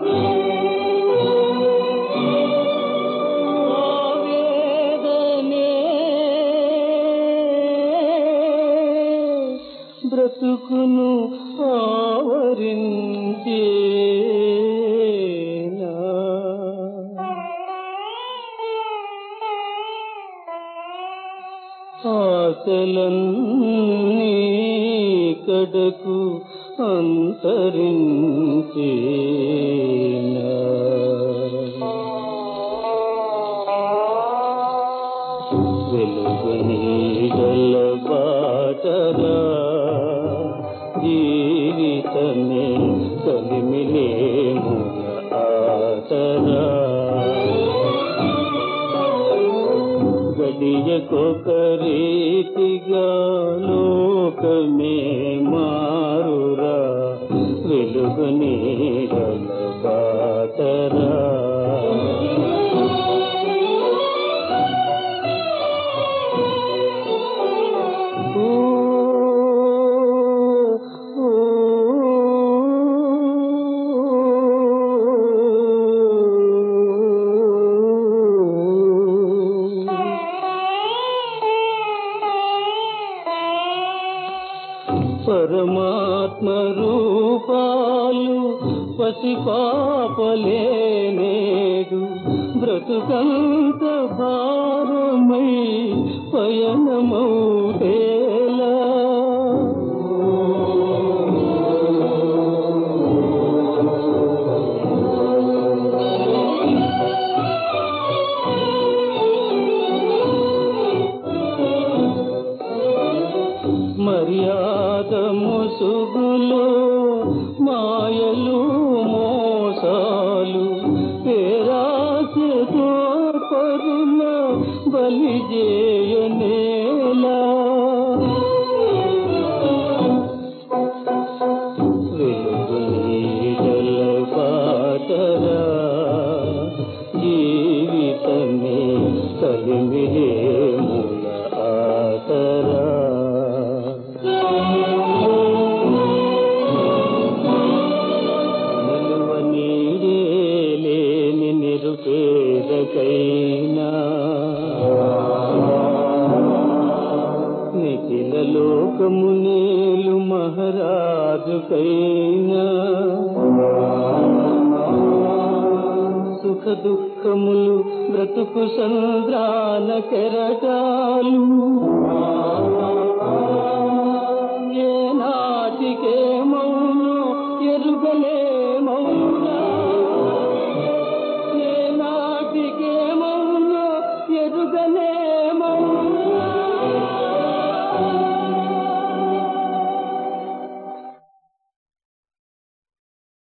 ఆవేదనే బ్రతుకును ఆవరించేనా ఆశలన్నీ కడకు అంతరించేనా వెలుగు నీడల బాటరా జీవితమే కలిమిలేముల ఆటరా గడియకొక రీతిగా లోకమే మారురా వెలుగు నీడల బాటరా ఊ, ఊ, పరమాత్మ రూపాలు పసిపాపలే నేడు బ్రతుకంత భారమై పయనమౌటేలా మర్యాద ముసుగులు మాయలు మోసాలు పేరాశతో పరుల బలి చేయనేలా వెలుగు నీడల బాటరా జీవితమే కలిమిలేముల ఆటరా నిలువ నీడే లేని నిరుపేదకైనా నిఖిల లోకము నేలు మహారాజుకైనా సుఖ దుఃఖములు బ్రతుకు సంద్రాన కెరటాలు ఏ నాటికే మౌను ఎరుగలే